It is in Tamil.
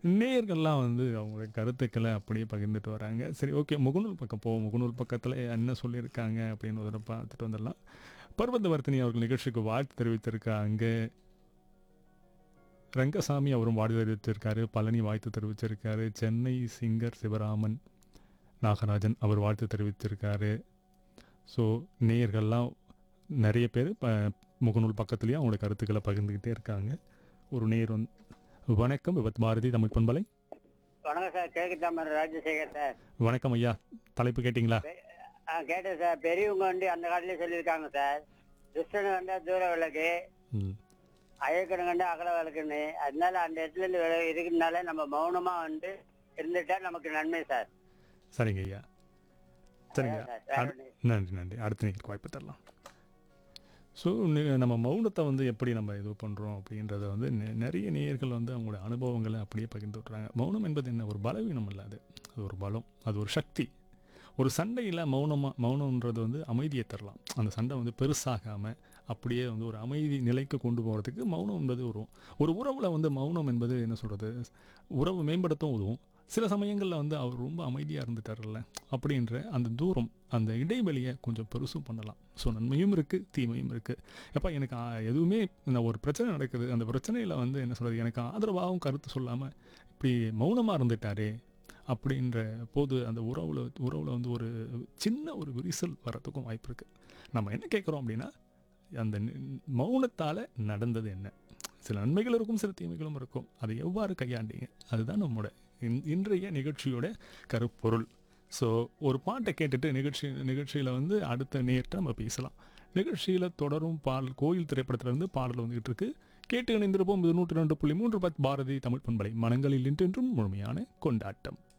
நேயர்கள்லாம் வந்து அவங்களுடைய கருத்துக்களை அப்படியே பகிர்ந்துட்டு வராங்க சரி ஓகே முகநூல் பக்கம் போவோம் முகநூல் பக்கத்தில் என்ன சொல்லியிருக்காங்க அப்படின்னு ஒரு தடவை பார்த்துட்டு வந்துடலாம் பர்வதவர்த்தினி அவர்கள் நிகழ்ச்சிக்கு வாழ்த்து தெரிவித்திருக்காங்க ரங்கசாமி அவரும் வாழ்த்து தெரிவித்திருக்காரு பழனி வாழ்த்து தெரிவிச்சிருக்காரு சென்னை சிங்கர் சிவராமன் நாகராஜன் அவர் வாழ்த்து தெரிவித்திருக்காரு ஸோ நேயர்கள்லாம் நிறைய பேர் ப முகநூல் பக்கத்துலேயும் அவங்களோட கருத்துக்களை பகிர்ந்துக்கிட்டே இருக்காங்க ஒரு நேர் வந்து வணக்கம் விபத் பாரதி தமிழ் பண்பலை வணக்கம் சார் கேக்கு தாமர் ராஜசேகர் சார் வணக்கம் ஐயா தலைப்பு கேட்டிங்களா ஆ கேட்டேன் சார் பெரியவங்க வந்து அந்த காலத்திலே சொல்லியிருக்காங்க சார் துஷ்டனை கண்டா தூர விளக்கு ம் அயக்கணம் கண்டா அகல விளக்குன்னு அதனால அந்த இடத்துல இருந்து விலகி இருக்கிறதுனால நம்ம மௌனமா வந்து இருந்துட்டா நமக்கு நன்மை சார் சரிங்க ஐயா சரிங்க அதான் சார், வேற அடு- ஒண்ணும் நன்றி நன்றி அடுத்த நேருக்கு வாய்ப்பு தரலாம் ஸோ நம்ம மௌனத்தை வந்து எப்படி நம்ம இது பண்ணுறோம் அப்படின்றத வந்து நெ- நிறைய நேயர்கள் வந்து அவங்களோட அனுபவங்களை அப்படியே பகிர்ந்து விட்றாங்க மௌனம் என்பது என்ன ஒரு பலவீனம் இல்லை அது அது ஒரு பலம் அது ஒரு சக்தி ஒரு சண்டையில் மௌனமாக மௌனம்ன்றது வந்து அமைதியை தரலாம் அந்த சண்டை வந்து பெருசாகாமல் அப்படியே வந்து ஒரு அமைதி நிலைக்கு கொண்டு போகிறதுக்கு மௌனம் என்பது ஒரு ஒரு உறவில் வந்து மௌனம் என்பது என்ன சொல்கிறது உறவு மேம்படுத்தவும் உதவும் சில சமயங்களில் வந்து அவர் ரொம்ப அமைதியாக இருந்துட்டார்ல அப்படின்ற அந்த தூரம் அந்த இடைவெளியை கொஞ்சம் பெருசும் பண்ணலாம் ஸோ நன்மையும் இருக்குது தீமையும் இருக்குது எப்போ எனக்கு ஆ, எதுவுமே இந்த ஒரு பிரச்சனை நடக்குது அந்த பிரச்சனையில் வந்து என்ன சொல்கிறது எனக்கு ஆதரவாகவும் கருத்து சொல்லாமல் இப்படி மௌனமாக இருந்துட்டாரே அப்படின்ற போது அந்த உறவில் உறவில் வந்து ஒரு சின்ன ஒரு விரிசல் வரத்துக்கும் வாய்ப்பு இருக்குது நம்ம என்ன கேட்குறோம் அப்படின்னா அந்த மௌனத்தால் நடந்தது என்ன சில நன்மைகள் இருக்கும் சில தீமைகளும் இருக்கும் அதை எவ்வாறு கையாண்டீங்க அதுதான் நம்மளோட இன்- இன்றைய நிகழ்ச்சியோட கருப்பொருள் ஸோ ஒரு பாட்டை கேட்டுட்டு நிகழ்ச்சி நிகழ்ச்சியில் வந்து அடுத்த நேரத்தை நம்ம பேசலாம் நிகழ்ச்சியில் தொடரும் பாடல் கோயில் திரைப்படத்திலிருந்து பாடல் வந்துகிட்டு இருக்கு கேட்டு இணைந்திருப்போம் இது நூற்றி ரெண்டு புள்ளி மூன்று பத் பாரதி தமிழ் பண்பலை மனங்களில் இன்றென்றும் முழுமையான கொண்டாட்டம்